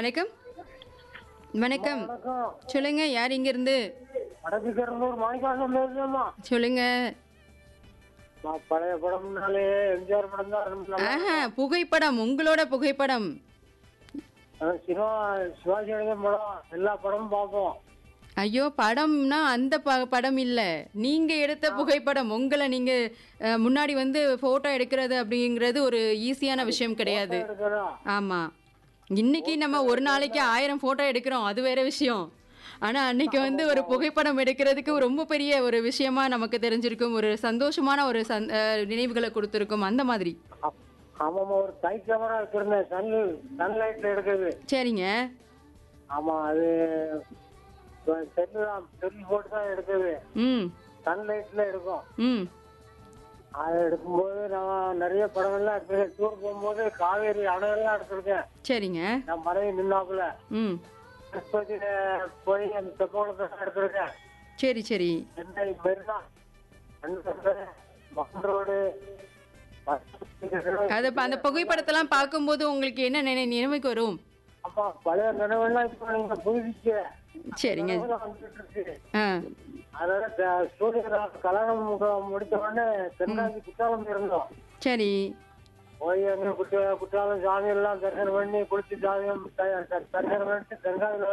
வணக்கம் வணக்கம் வணக்கம் சொல்லுங்க யார் இங்க இருந்து வடக்கு கிடந்தூர் மாணிக்காசம் பேசுறேம்மா சொல்லுங்க நான் பழைய படம்னாலே எம்ஜிஆர் படம் தான் ஆரம்பிக்கலாம் ஆஹா புகைப்படம் உங்களோட புகைப்படம் சினிமா சிவாஜி கணேசன் படம் எல்லா படமும் பார்ப்போம் ஐயோ படம்னா அந்த ப படம் இல்ல நீங்க எடுத்த புகைப்படம் உங்களை நீங்க அஹ், முன்னாடி வந்து போட்டோ எடுக்கிறது அப்படிங்கிறது ஒரு ஈஸியான விஷயம் கிடையாது எடுக்கிறோம் ஆமா இன்னைக்கு நம்ம ஒரு நாளைக்கு ஆயிரம் போட்டோ எடுக்கிறோம் அது வேற விஷயம் ஆனா அன்னைக்கு வந்து ஒரு புகைப்படம் எடுக்கிறதுக்கு ரொம்ப பெரிய ஒரு விஷயமா நமக்கு தெரிஞ்சிருக்கும் ஒரு சந்தோஷமான ஒரு சந் அஹ், நினைவுகளை கொடுத்துருக்கும் அந்த மாதிரி ஆமாம்மா ஒரு கை கேமரா வச்சிருந்தேன் சன் சன்லைட்ல எடுக்குது சரிங்க ஆமா அது செல்லு தான் செல் போட்டு தான் எடுக்குது ம் சன்லைட்ல எடுக்கும் ம் அதை எடுக்கும்போது நான் நிறைய படங்கள்லாம் எடுத்திருக்கேன் டூர் போகும்போது காவேரி அணையெல்லாம் எடுத்திருக்கேன் சரிங்க நான் மனைவி நின்னாப்புல ம் திருப்பதியில போய் அந்த தெப்பகுளத்தை எடுத்திருக்கேன் சரி சரி சென்னை மெரினா மகன் ரோடு அது இப்ப அந்த புகைப்படத்தெல்லாம் பார்க்கும்போது உங்களுக்கு என்ன நினை நினைவுக்கு வரும் அப்பா பழைய நினைவெல்லாம் இப்ப நீங்க புதுப்பிச்சு சரிங்க வந்துட்டு இருக்கு ஆ அதனால த- சூரியன் கல்யாணம் மு- முடிச்ச உடனே தென்காசி குற்றாலம் இருந்தோம் சரி போய் அங்க குற்ற குற்றாலம் சாமி எல்லாம் தரிசனம் பண்ணி குளிச்சு சாமியம் த- த- தரிசனம் பண்ணிட்டு தென்காசியில